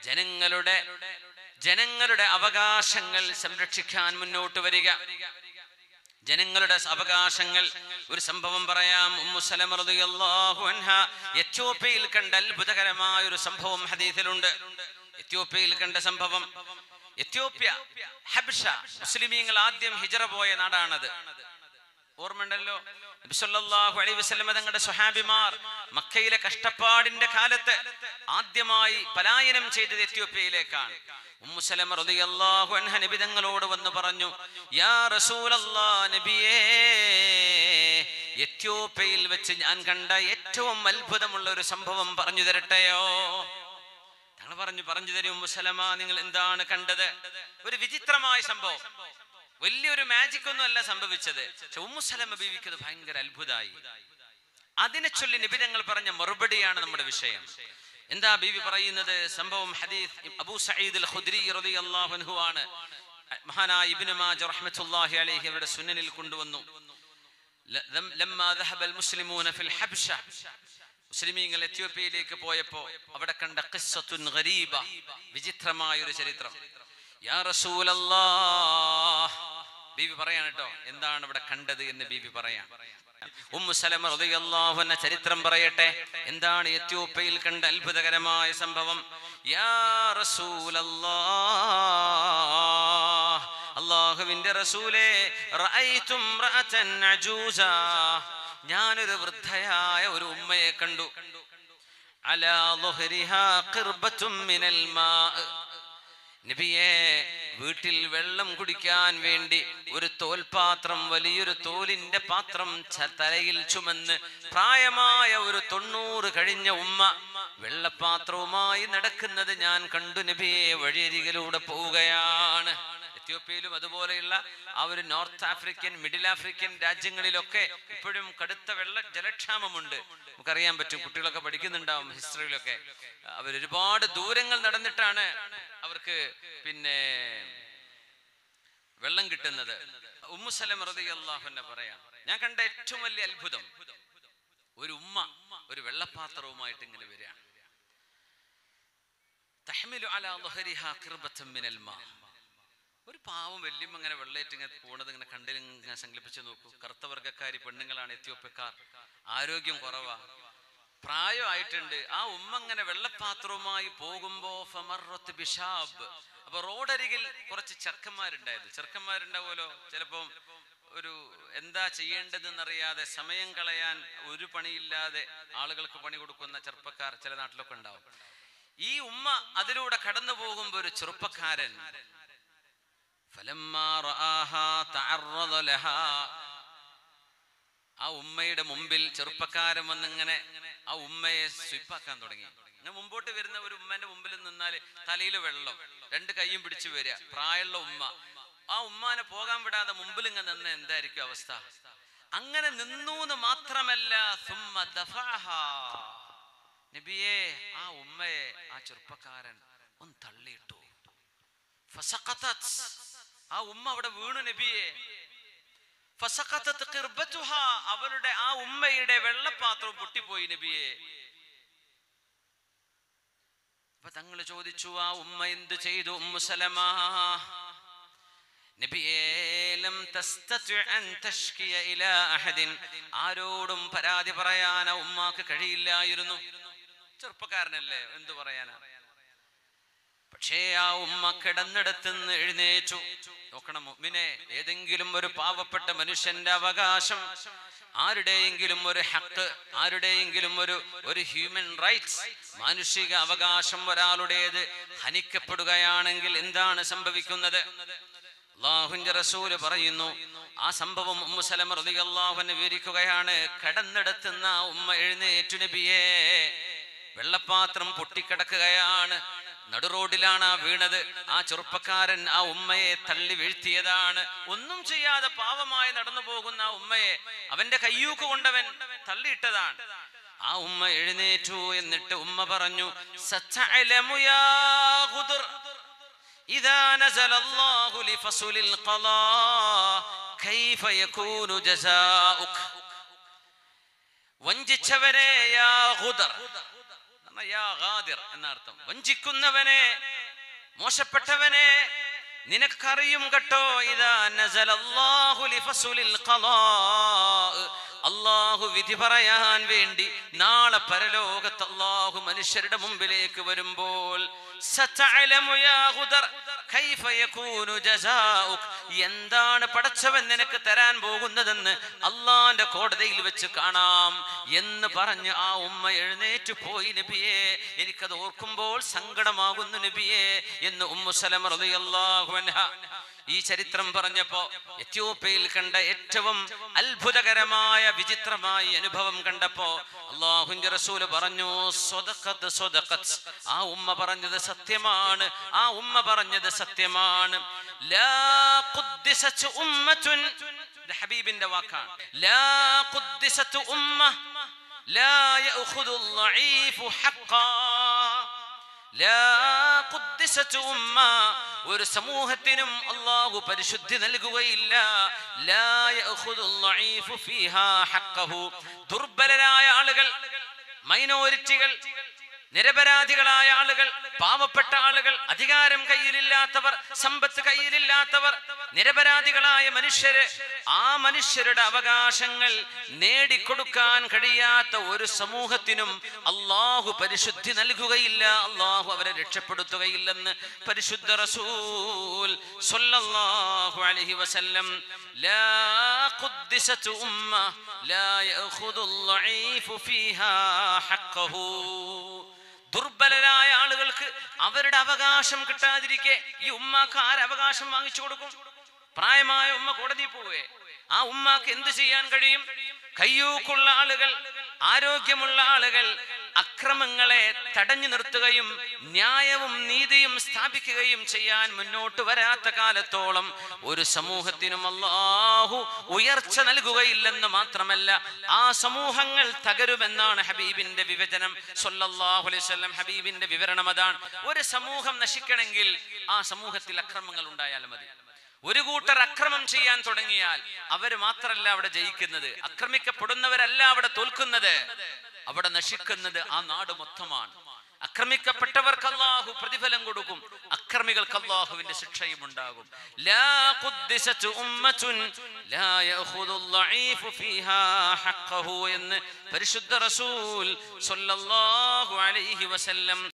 ജനങ്ങളുടെ ജനങ്ങളുടെ അവകാശങ്ങൾ സംരക്ഷിക്കാൻ മുന്നോട്ട് വരിക ജനങ്ങളുടെ അവകാശങ്ങൾ ഒരു സംഭവം പറയാം ഉമ്മു സലമ റളിയല്ലാഹു അൻഹ എത്യോപ്യയിൽ കണ്ട അത്ഭുതകരമായ ഒരു സംഭവം ഹദീസിലുണ്ട് എത്യോപ്യയിൽ കണ്ട സംഭവം എത്യോപ്യ ഹബ്ഷ മുസ്ലിമീങ്ങൾ ആദ്യം ഹിജറ പോയ നാടാണത് ഓർമ്മയുണ്ടല്ലോ നബി സല്ലല്ലാഹു അലൈഹി വസല്ലമ തങ്ങളുടെ സ്വഹാബിമാർ മക്കയിലെ കഷ്ടപ്പാടിന്റെ കാലത്ത് ആദ്യമായി പലായനം ചെയ്തത് എത്യോപ്യയിലേക്കാണ് ഉമ്മു സലമ റളിയല്ലാഹു അൻഹ നബി തങ്ങളോട് വന്ന് പറഞ്ഞു യാ റസൂലല്ലാ നബിയേ എത്യോപ്യയിൽ വെച്ച് ഞാൻ കണ്ട ഏറ്റവും അത്ഭുതമുള്ള ഒരു സംഭവം പറഞ്ഞു തരട്ടെയോ ഞങ്ങൾ പറഞ്ഞു പറഞ്ഞു തരും മുസലമ നിങ്ങൾ എന്താണ് കണ്ടത് ഒരു വിചിത്രമായ സംഭവം വലിയൊരു മാജിക് ഒന്നും അല്ല സംഭവിച്ചത് പക്ഷെ ഉമ്മുസലമ ബീവിക്ക് അത് ഭയങ്കര അത്ഭുതമായി അതിനെ ചൊല്ലി നിബിധങ്ങൾ പറഞ്ഞ മറുപടിയാണ് നമ്മുടെ വിഷയം എന്താ ബീവി പറയുന്നത് സംഭവം ഹദീസ് അബൂ സഈദ് അൽ ഖുദ്രി റളിയല്ലാഹു അൻഹു ആണ് മഹാനായ ഇബ്നു മാജ റഹ്മത്തുള്ളാഹി അലൈഹി അവരുടെ സുന്നനിൽ കൊണ്ടുവന്നു ല- ലം- ലമ്മാ ذهب المسلمون في الحبشة മുസ്ലിമീങ്ങൾ എത്യോപ്യയിലേക്ക് പോയപ്പോ അവിടെ കണ്ട ഖിസ്സത്തുൻ ഗരീബ വിചിത്രമായ ഒരു ചരിത്രം യാ റസൂലല്ലാഹ് ബീവി പറയാണ് കേട്ടോ എന്താണ് ഇവിടെ കണ്ടത് എന്ന് ബീവി പറയാം ഉമ്മു സലമ റളിയല്ലാഹു അൻഹ ചരിത്രം പറയട്ടെ എന്താണ് എത്യോപ്യയിൽ കണ്ട അത്ഭുതകരമായ സംഭവം യാ റസൂലല്ലാഹ് അള്ളാഹുവിന്റെ റസൂലേ റഅയ്തും റഅതൻ അജൂസ ഞാനൊരു വൃദ്ധയായ ഒരു ഉമ്മയെ കണ്ടു അലാ ളുഹ്രിഹാ ഖിർബത്തും മിനൽ മാ നബിയെ വീട്ടിൽ വെള്ളം കുടിക്കാൻ വേണ്ടി ഒരു തോൽപാത്രം വലിയൊരു തോലിന്റെ പാത്രം ച- തലയിൽ ചുമന്ന് പ്രായമായ ഒരു തൊണ്ണൂറ് കഴിഞ്ഞ ഉമ്മ വെള്ളപ്പാത്രവുമായി നടക്കുന്നത് ഞാൻ കണ്ടു നബിയെ വഴിയരികിലൂടെ പോവുകയാണ് എത്യോപ്യയിലും അതുപോലെയുള്ള ആ ഒരു നോർത്ത് ആഫ്രിക്കൻ മിഡിൽ ആഫ്രിക്കൻ രാജ്യങ്ങളിലൊക്കെ ഇപ്പോഴും കടുത്ത വെള്ള ജലക്ഷാമമുണ്ട് നമുക്കറിയാൻ പറ്റും കുട്ടികളൊക്കെ പഠിക്കുന്നുണ്ടാവും ഹിസ്റ്ററിയിലൊക്കെ അവരൊരുപാട് ദൂരങ്ങൾ നടന്നിട്ടാണ് അവർക്ക് പിന്നെ വെള്ളം കിട്ടുന്നത് ഉമ്മുസലം റളിയല്ലാഹുവിനെ പറയാം ഞാൻ കണ്ട ഏറ്റവും വലിയ അത്ഭുതം ഒരു ഉമ്മ ഒരു വെള്ളപ്പാത്രവുമായിട്ട് ഇങ്ങനെ വരികയാണ് തഹ്മിലു അലാ ളുഹരിഹാ ഖിർബത്തൻ മിനൽ മാ ഒരു പാവം വല്യമ്മ ഇങ്ങനെ വെള്ളേറ്റ് ഇങ്ങനെ പോണത് ഇങ്ങനെ കണ്ടിൽ ഇങ്ങനെ സങ്കല്പിച്ച് നോക്കൂ കറുത്ത വർഗ്ഗക്കാരി പെണ്ണുങ്ങളാണ് എത്യോപ്യക്കാർ ആരോഗ്യം കുറവാ പ്രായമായിട്ടുണ്ട് ആ ഉമ്മ ഇങ്ങനെ വെള്ളപ്പാത്രവുമായി പോകുമ്പോ ഫമറത്ത് ബിഷാബ് അപ്പൊ റോഡരികിൽ കുറച്ച് ചെറുക്കന്മാരുണ്ടായത് ചെറുക്കന്മാരുണ്ടാവുമല്ലോ ചിലപ്പം ഒരു എന്താ ചെയ്യേണ്ടതെന്നറിയാതെ സമയം കളയാൻ ഒരു പണിയില്ലാതെ ആളുകൾക്ക് പണി കൊടുക്കുന്ന ചെറുപ്പക്കാർ ചില നാട്ടിലൊക്കെ ഉണ്ടാവും ഈ ഉമ്മ അതിലൂടെ കടന്നു പോകുമ്പോ ഒരു ചെറുപ്പക്കാരൻ فلما رآها تعرض لها ആ ഉമ്മയുടെ മുമ്പിൽ ചെറുപ്പക്കാരൻ വന്നിങ്ങനെ ആ ഉമ്മയെ സ്വിപ്പാക്കാൻ തുടങ്ങി ഇങ്ങനെ മുമ്പോട്ട് വരുന്ന ഒരു ഉമ്മന്റെ മുമ്പിൽ നിന്നാൽ തലയിൽ വെള്ളം രണ്ട് കൈയും പിടിച്ചു വരിക പ്രായമുള്ള ഉമ്മ ആ ഉമ്മാനെ പോകാൻ വിടാതെ മുമ്പിൽ ഇങ്ങനെ നിന്ന് എന്തായിരിക്കും അവസ്ഥ അങ്ങനെ നിന്നു എന്ന് മാത്രമല്ല സുമ്മ ദഫഅഹാ. നബിയേ ആ ഉമ്മയെ ആ ചെറുപ്പക്കാരൻ ഒന്ന് തള്ളിയിട്ടു ഫസഖതത്. ആ ഉമ്മ അവിടെ വീണു നബിയെ ഫസഖതത് ഖിർബത്തുഹാ. അവളുടെ ആ ഉമ്മയുടെ വെള്ളപ്പാത്രം പൊട്ടിപ്പോയി നബിയെ അപ്പൊ തങ്ങൾ ചോദിച്ചു ആ ഉമ്മ എന്ത് ചെയ്തു ഉമ്മു സലമ നബിയേ ലം തസ്തതി അൻ തഷ്കിയ ഇലാ അഹദിൻ ആരോടും പരാതി പറയാൻ ആ ഉമ്മാക്ക് കഴിയില്ലായിരുന്നു ചെറുപ്പക്കാരനല്ലേ എന്തു പറയാനാ പക്ഷേ ആ ഉമ്മ കിടന്നിടത്തുനിന്ന് എഴുന്നേറ്റു നോക്കണം മുഅ്മിനെ ഏതെങ്കിലും ഒരു പാവപ്പെട്ട മനുഷ്യന്റെ അവകാശം ആരുടെയെങ്കിലും ഒരു ഹക്ക് ആരുടെയെങ്കിലും ഒരു ഒരു ഹ്യൂമൻ റൈറ്റ്സ് മാനുഷിക അവകാശം ഒരാളുടേത് ഹനിക്കപ്പെടുകയാണെങ്കിൽ എന്താണ് സംഭവിക്കുന്നത് അള്ളാഹുന്റെ റസൂല് പറയുന്നു ആ സംഭവം ഉമ്മു സലമ റളിയല്ലാഹുവിനെ വിവരിക്കുകയാണ് കടന്നെടുത്തുന്ന ആ ഉമ്മ എഴുന്നേറ്റു നബിയേ വെള്ളപ്പാത്രം പൊട്ടിക്കിടക്കുകയാണ് നടുറോഡിലാണ് ആ വീണത് ആ ചെറുപ്പക്കാരൻ ആ ഉമ്മയെ തള്ളി വീഴ്ത്തിയതാണ് ഒന്നും ചെയ്യാതെ പാവമായി നടന്നു പോകുന്ന ആ ഉമ്മയെ അവന്റെ കയ്യൂക്ക് കൊണ്ടവൻ തള്ളിയിട്ടതാണ് ആ ഉമ്മ എഴുന്നേറ്റു എന്നിട്ട് ഉമ്മ പറഞ്ഞു "സതഅലമു യാ ഖുദർ إذا نزل الله لفصل القضاء كيف يكون جزاؤك വഞ്ചിച്ചവരെ യാ ഖുദർ പറഞ്ഞാ യാ ഗാദിർ എന്നർത്ഥം വഞ്ചിക്കുന്നവനെ മോശപ്പെട്ടവനെ നിനക്കറിയും കേട്ടോ ഇതാ നസലല്ലാഹു ലിഫസുലിൽ ഖലാ അള്ളാഹു വിധി പറയാൻ വേണ്ടി നാളെ പരലോകത്ത് അള്ളാഹു മനുഷ്യരുടെ മുമ്പിലേക്ക് വരുമ്പോൾ സതഅലമു യാ ഗുദർ കൈഫ യകൂനു ജസാഉക് എന്താണ് പടച്ചവൻ നിനക്ക് തരാൻ പോകുന്നതെന്ന് അള്ളാന്റെ കോടതിയിൽ വെച്ച് കാണാം എന്ന് പറഞ്ഞ് ആ ഉമ്മ എഴുന്നേറ്റ് പോയി നബിയെ എനിക്കത് ഓർക്കുമ്പോൾ സങ്കടമാകുന്നു നബിയെ എന്ന് ഉമ്മു സലമ റളിയല്ലാഹു അൻഹ ഈ ചരിത്രം പറഞ്ഞപ്പോ എത്യോപ്യയിൽ കണ്ട ഏറ്റവും അത്ഭുതകരമായ വിചിത്രമായ അനുഭവം കണ്ടപ്പോ അള്ളാഹുന്റെ റസൂല് പറഞ്ഞു സ്വതക്കത്ത് സ്വതക്കത്ത് ആ ഉമ്മ പറഞ്ഞത് സത്യമാണ് ആ ഉമ്മ പറഞ്ഞത് സത്യമാണ് ലാ ഖുദ്ദിസത്ത് ഉമ്മത്തുൻ ഇത് ഹബീബിന്റെ വാക്കാണ് ലാ ഖുദ്ദിസത്ത് ഉമ്മ ലാ യഅഖുദു الضعيف حقا ലാ ഖുദ്ദിസത്ത് ഉമ്മ ഒരു സമൂഹത്തിനും അള്ളാഹു പരിശുദ്ധി നൽകുകയില്ല ലാ യഅഖുദു الضعيف فيها حقه ദുർബലരായ ആളുകൾ മൈനോരിറ്റികൾ നിരപരാധികളായ ആളുകൾ പാവപ്പെട്ട ആളുകൾ അധികാരം കയ്യിലില്ലാത്തവർ സമ്പത്ത് കയ്യിലില്ലാത്തവർ നിരപരാധികളായ മനുഷ്യര് ആ മനുഷ്യരുടെ അവകാശങ്ങൾ നേടിക്കൊടുക്കാൻ കഴിയാത്ത ഒരു സമൂഹത്തിനും അള്ളാഹു പരിശുദ്ധി നൽകുകയില്ല അള്ളാഹു അവരെ രക്ഷപ്പെടുത്തുകയില്ലെന്ന് പരിശുദ്ധ റസൂൽ സ്വല്ലല്ലാഹു അലൈഹി വസല്ലം ലാ ഖുദ്ദിസത്ത് ഉമ്മ ലാ യഅഖുദുൽ ളഈഫു ഫീഹാ ഹഖ്ഖഹു ദുർബലരായ ആളുകൾക്ക് അവരുടെ അവകാശം കിട്ടാതിരിക്കെ ഈ ഉമ്മാക്ക് ആരവകാശം വാങ്ങിച്ചു കൊടുക്കും പ്രായമായ ഉമ്മ കോടതി പോവേ ആ ഉമ്മാക്ക് എന്ത് ചെയ്യാൻ കഴിയും കയ്യൂക്കുള്ള ആളുകൾ ആരോഗ്യമുള്ള ആളുകൾ അക്രമങ്ങളെ തടഞ്ഞു നിർത്തുകയും ന്യായവും നീതിയും സ്ഥാപിക്കുകയും ചെയ്യാൻ മുന്നോട്ട് വരാത്ത കാലത്തോളം ഒരു സമൂഹത്തിനും അല്ലാഹു ഉയർച്ച നൽകുകയില്ലെന്ന് മാത്രമല്ല ആ സമൂഹങ്ങൾ തകരുമെന്നാണ് ഹബീബിന്റെ വിവചനം സല്ലല്ലാഹു അലൈഹി വസല്ലം ഹബീബിന്റെ വിവരണം അതാണ് ഒരു സമൂഹം നശിക്കണമെങ്കിൽ ആ സമൂഹത്തിൽ അക്രമങ്ങൾ ഉണ്ടായാൽ മതി ഒരു കൂട്ടർ അക്രമം ചെയ്യാൻ തുടങ്ങിയാൽ അവര് മാത്രല്ല അവിടെ ജയിക്കുന്നത് ആക്രമിക്കപ്പെടുന്നവരല്ല അവിടെ തോൽക്കുന്നത് അവിടെ നശിക്കുന്നത് ആ നാട് മൊത്തമാണ് ആക്രമിക്കപ്പെട്ടവർക്ക് അല്ലാഹു പ്രതിഫലം കൊടുക്കും അക്രമികൾക്ക് അല്ലാഹുവിന്റെ ശിക്ഷയും ഉണ്ടാകും ലാ ഖുദ്ദിസത്ത് ഉമ്മത്തുൻ ലാ യഅഖുദുൽ ളഈഫു ഫീഹാ ഹഖ്ഖഹു എന്ന് പരിശുദ്ധ റസൂൽ സ്വല്ലല്ലാഹു അലൈഹി വസല്ലം